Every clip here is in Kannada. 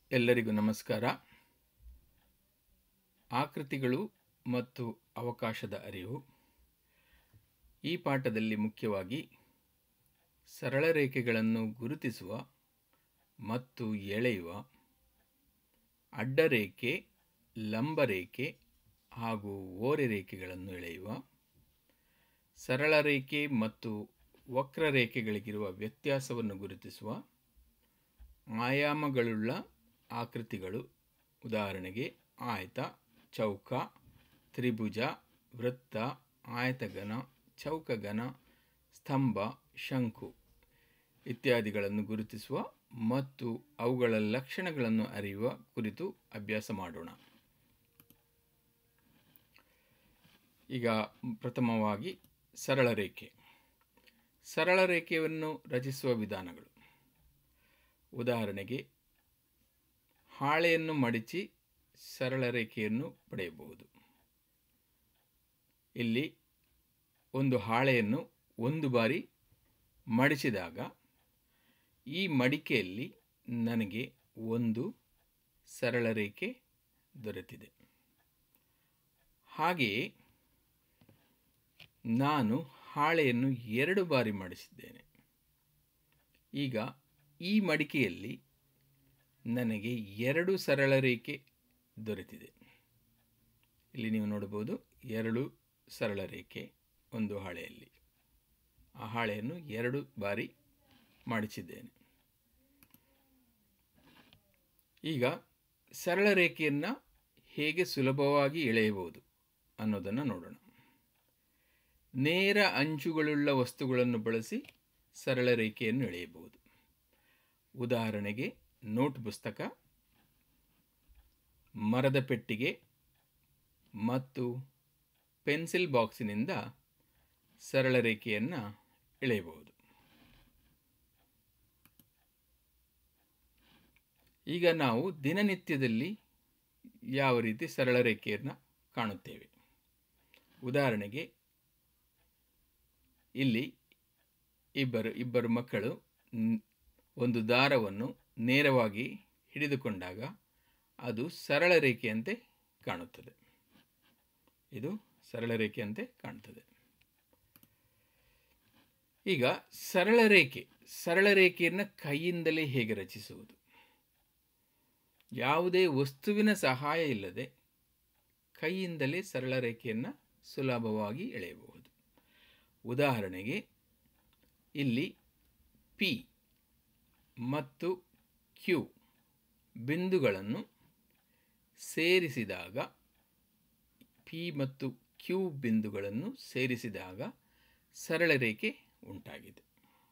ಎಲ್ಲರಿಗೂ ನಮಸ್ಕಾರ ಆಕೃತಿಗಳು ಮತ್ತು ಅವಕಾಶದ ಅರಿವು ಈ ಪಾಠದಲ್ಲಿ ಮುಖ್ಯವಾಗಿ ಸರಳ ರೇಖೆಗಳನ್ನು ಗುರುತಿಸುವ ಮತ್ತು ಎಳೆಯುವ ಅಡ್ಡರೇಖೆ ಲಂಬರೇಖೆ ಹಾಗೂ ಓರೆರೇಖೆಗಳನ್ನು ಎಳೆಯುವ ಸರಳ ರೇಖೆ ಮತ್ತು ವಕ್ರರೇಖೆಗಳಿಗಿರುವ ವ್ಯತ್ಯಾಸವನ್ನು ಗುರುತಿಸುವ ಆಯಾಮಗಳುಳ್ಳ ಆಕೃತಿಗಳು ಉದಾಹರಣೆಗೆ ಆಯತ ಚೌಕ ತ್ರಿಭುಜ ವೃತ್ತ ಆಯತಘನ ಚೌಕಘನ ಸ್ತಂಭ ಶಂಕು ಇತ್ಯಾದಿಗಳನ್ನು ಗುರುತಿಸುವ ಮತ್ತು ಅವುಗಳ ಲಕ್ಷಣಗಳನ್ನು ಅರಿಯುವ ಕುರಿತು ಅಭ್ಯಾಸ ಮಾಡೋಣ ಈಗ ಪ್ರಥಮವಾಗಿ ಸರಳ ರೇಖೆ ಸರಳ ರೇಖೆಯನ್ನು ರಚಿಸುವ ವಿಧಾನಗಳು ಉದಾಹರಣೆಗೆ ಹಾಳೆಯನ್ನು ಮಡಿಚಿ ಸರಳ ರೇಖೆಯನ್ನು ಪಡೆಯಬಹುದು ಇಲ್ಲಿ ಒಂದು ಹಾಳೆಯನ್ನು ಒಂದು ಬಾರಿ ಮಡಿಸಿದಾಗ ಈ ಮಡಿಕೆಯಲ್ಲಿ ನನಗೆ ಒಂದು ಸರಳ ರೇಖೆ ದೊರೆತಿದೆ ಹಾಗೆಯೇ ನಾನು ಹಾಳೆಯನ್ನು ಎರಡು ಬಾರಿ ಮಡಿಸಿದ್ದೇನೆ ಈಗ ಈ ಮಡಿಕೆಯಲ್ಲಿ ನನಗೆ ಎರಡು ಸರಳ ರೇಖೆ ದೊರೆತಿದೆ ಇಲ್ಲಿ ನೀವು ನೋಡಬಹುದು ಎರಡು ಸರಳ ರೇಖೆ ಒಂದು ಹಾಳೆಯಲ್ಲಿ ಆ ಹಾಳೆಯನ್ನು ಎರಡು ಬಾರಿ ಮಾಡಿಸಿದ್ದೇನೆ ಈಗ ಸರಳ ರೇಖೆಯನ್ನು ಹೇಗೆ ಸುಲಭವಾಗಿ ಎಳೆಯಬಹುದು ಅನ್ನೋದನ್ನು ನೋಡೋಣ ನೇರ ಅಂಚುಗಳುಳ್ಳ ವಸ್ತುಗಳನ್ನು ಬಳಸಿ ಸರಳ ರೇಖೆಯನ್ನು ಎಳೆಯಬಹುದು ಉದಾಹರಣೆಗೆ ನೋಟ್ ಪುಸ್ತಕ ಮರದ ಪೆಟ್ಟಿಗೆ ಮತ್ತು ಪೆನ್ಸಿಲ್ ಬಾಕ್ಸಿನಿಂದ ಸರಳ ರೇಖೆಯನ್ನು ಎಳೆಯಬಹುದು ಈಗ ನಾವು ದಿನನಿತ್ಯದಲ್ಲಿ ಯಾವ ರೀತಿ ಸರಳ ರೇಖೆಯನ್ನು ಕಾಣುತ್ತೇವೆ ಉದಾಹರಣೆಗೆ ಇಲ್ಲಿ ಇಬ್ಬರು ಇಬ್ಬರು ಮಕ್ಕಳು ಒಂದು ದಾರವನ್ನು ನೇರವಾಗಿ ಹಿಡಿದುಕೊಂಡಾಗ ಅದು ಸರಳ ರೇಖೆಯಂತೆ ಕಾಣುತ್ತದೆ ಇದು ಸರಳ ರೇಖೆಯಂತೆ ಕಾಣುತ್ತದೆ ಈಗ ಸರಳ ರೇಖೆ ಸರಳ ರೇಖೆಯನ್ನು ಕೈಯಿಂದಲೇ ಹೇಗೆ ರಚಿಸುವುದು ಯಾವುದೇ ವಸ್ತುವಿನ ಸಹಾಯ ಇಲ್ಲದೆ ಕೈಯಿಂದಲೇ ಸರಳ ರೇಖೆಯನ್ನು ಸುಲಭವಾಗಿ ಎಳೆಯಬಹುದು ಉದಾಹರಣೆಗೆ ಇಲ್ಲಿ ಪಿ ಮತ್ತು ಕ್ಯೂ ಬಿಂದುಗಳನ್ನು ಸೇರಿಸಿದಾಗ ಪಿ ಮತ್ತು ಕ್ಯೂ ಬಿಂದುಗಳನ್ನು ಸೇರಿಸಿದಾಗ ಸರಳ ರೇಖೆ ಉಂಟಾಗಿದೆ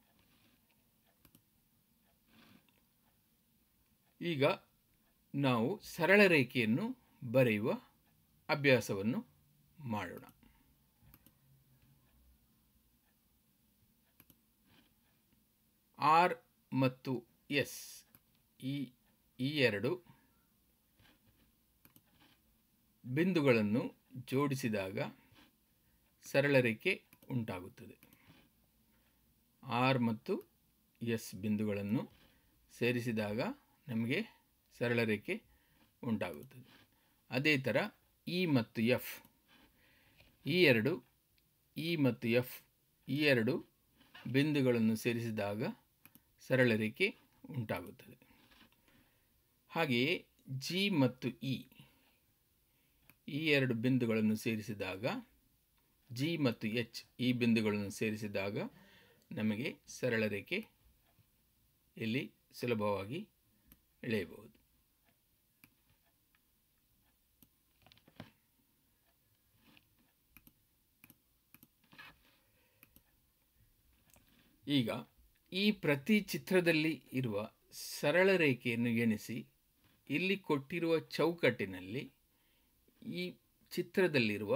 ಈಗ ನಾವು ಸರಳ ರೇಖೆಯನ್ನು ಬರೆಯುವ ಅಭ್ಯಾಸವನ್ನು ಮಾಡೋಣ ಆರ್ ಮತ್ತು ಎಸ್ ಈ ಈ ಎರಡು ಬಿಂದುಗಳನ್ನು ಜೋಡಿಸಿದಾಗ ಸರಳ ರೇಖೆ ಉಂಟಾಗುತ್ತದೆ ಆರ್ ಮತ್ತು ಎಸ್ ಬಿಂದುಗಳನ್ನು ಸೇರಿಸಿದಾಗ ನಮಗೆ ಸರಳ ರೇಖೆ ಉಂಟಾಗುತ್ತದೆ ಅದೇ ಥರ ಇ ಮತ್ತು ಎಫ್ ಈ ಎರಡು ಇ ಮತ್ತು ಎಫ್ ಈ ಎರಡು ಬಿಂದುಗಳನ್ನು ಸೇರಿಸಿದಾಗ ಸರಳ ರೇಖೆ ಉಂಟಾಗುತ್ತದೆ ಹಾಗೆಯೇ ಜಿ ಮತ್ತು ಇ ಈ ಎರಡು ಬಿಂದುಗಳನ್ನು ಸೇರಿಸಿದಾಗ ಜಿ ಮತ್ತು ಎಚ್ ಈ ಬಿಂದುಗಳನ್ನು ಸೇರಿಸಿದಾಗ ನಮಗೆ ಸರಳ ರೇಖೆ ಇಲ್ಲಿ ಸುಲಭವಾಗಿ ಎಳೆಯಬಹುದು ಈಗ ಈ ಪ್ರತಿ ಚಿತ್ರದಲ್ಲಿ ಇರುವ ಸರಳ ರೇಖೆಯನ್ನು ಎಣಿಸಿ ಇಲ್ಲಿ ಕೊಟ್ಟಿರುವ ಚೌಕಟ್ಟಿನಲ್ಲಿ ಈ ಚಿತ್ರದಲ್ಲಿರುವ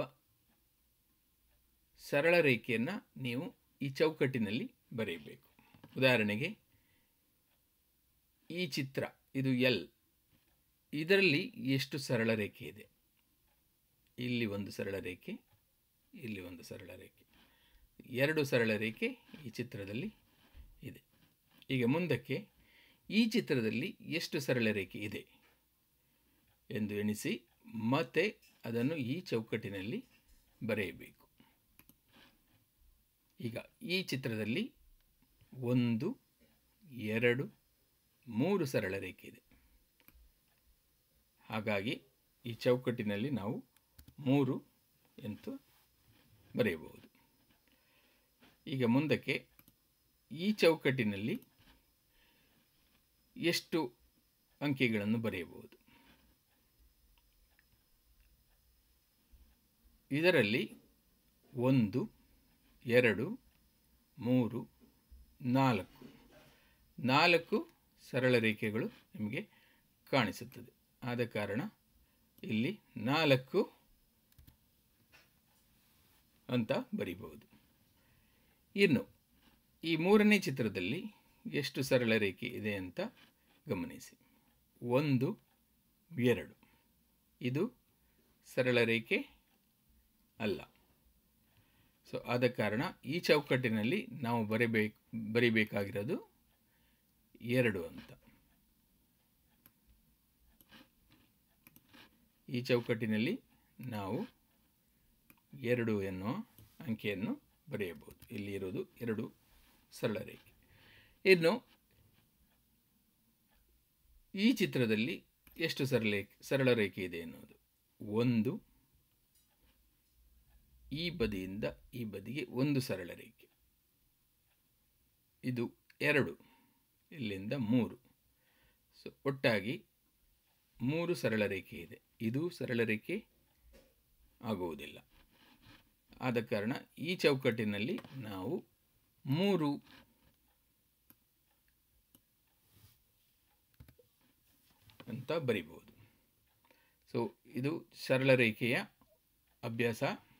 ಸರಳ ರೇಖೆಯನ್ನು ನೀವು ಈ ಚೌಕಟ್ಟಿನಲ್ಲಿ ಬರೆಯಬೇಕು ಉದಾಹರಣೆಗೆ ಈ ಚಿತ್ರ ಇದು ಎಲ್ ಇದರಲ್ಲಿ ಎಷ್ಟು ಸರಳ ರೇಖೆ ಇದೆ ಇಲ್ಲಿ ಒಂದು ಸರಳ ರೇಖೆ ಇಲ್ಲಿ ಒಂದು ಸರಳ ರೇಖೆ ಎರಡು ಸರಳ ರೇಖೆ ಈ ಚಿತ್ರದಲ್ಲಿ ಇದೆ ಈಗ ಮುಂದಕ್ಕೆ ಈ ಚಿತ್ರದಲ್ಲಿ ಎಷ್ಟು ಸರಳ ರೇಖೆ ಇದೆ ಎಂದು ಎಣಿಸಿ ಮತ್ತೆ ಅದನ್ನು ಈ ಚೌಕಟ್ಟಿನಲ್ಲಿ ಬರೆಯಬೇಕು ಈಗ ಈ ಚಿತ್ರದಲ್ಲಿ ಒಂದು ಎರಡು ಮೂರು ಸರಳ ರೇಖೆ ಇದೆ ಹಾಗಾಗಿ ಈ ಚೌಕಟ್ಟಿನಲ್ಲಿ ನಾವು ಮೂರು ಎಂದು ಬರೆಯಬಹುದು ಈಗ ಮುಂದಕ್ಕೆ ಈ ಚೌಕಟ್ಟಿನಲ್ಲಿ ಎಷ್ಟು ಅಂಕಿಗಳನ್ನು ಬರೆಯಬಹುದು ಇದರಲ್ಲಿ ಒಂದು ಎರಡು ಮೂರು ನಾಲ್ಕು ನಾಲ್ಕು ಸರಳ ರೇಖೆಗಳು ನಿಮಗೆ ಕಾಣಿಸುತ್ತದೆ ಆದ ಕಾರಣ ಇಲ್ಲಿ ನಾಲ್ಕು ಅಂತ ಬರಿಬಹುದು ಇನ್ನು ಈ ಮೂರನೇ ಚಿತ್ರದಲ್ಲಿ ಎಷ್ಟು ಸರಳ ರೇಖೆ ಇದೆ ಅಂತ ಗಮನಿಸಿ ಒಂದು ಎರಡು ಇದು ಸರಳ ರೇಖೆ ಅಲ್ಲ ಸೊ ಆದ ಕಾರಣ ಈ ಚೌಕಟ್ಟಿನಲ್ಲಿ ನಾವು ಬರಿಬೇಕು ಬರಿಬೇಕಾಗಿರೋದು ಎರಡು ಅಂತ ಈ ಚೌಕಟ್ಟಿನಲ್ಲಿ ನಾವು ಎರಡು ಎನ್ನುವ ಅಂಕೆಯನ್ನು ಬರೆಯಬಹುದು ಇಲ್ಲಿ ಇರೋದು ಎರಡು ಸರಳ ರೇಖೆ ಇನ್ನು ಈ ಚಿತ್ರದಲ್ಲಿ ಎಷ್ಟು ಸರಳ ಸರಳ ರೇಖೆ ಇದೆ ಎನ್ನುವುದು ಒಂದು ಈ ಬದಿಯಿಂದ ಈ ಬದಿಗೆ ಒಂದು ಸರಳ ರೇಖೆ ಇದು ಎರಡು ಇಲ್ಲಿಂದ ಮೂರು ಸೊ ಒಟ್ಟಾಗಿ ಮೂರು ಸರಳ ರೇಖೆ ಇದೆ ಇದು ಸರಳ ರೇಖೆ ಆಗುವುದಿಲ್ಲ ಆದ ಕಾರಣ ಈ ಚೌಕಟ್ಟಿನಲ್ಲಿ ನಾವು ಮೂರು ಅಂತ ಬರಿಬಹುದು ಸೊ ಇದು ಸರಳ ರೇಖೆಯ ಅಭ್ಯಾಸ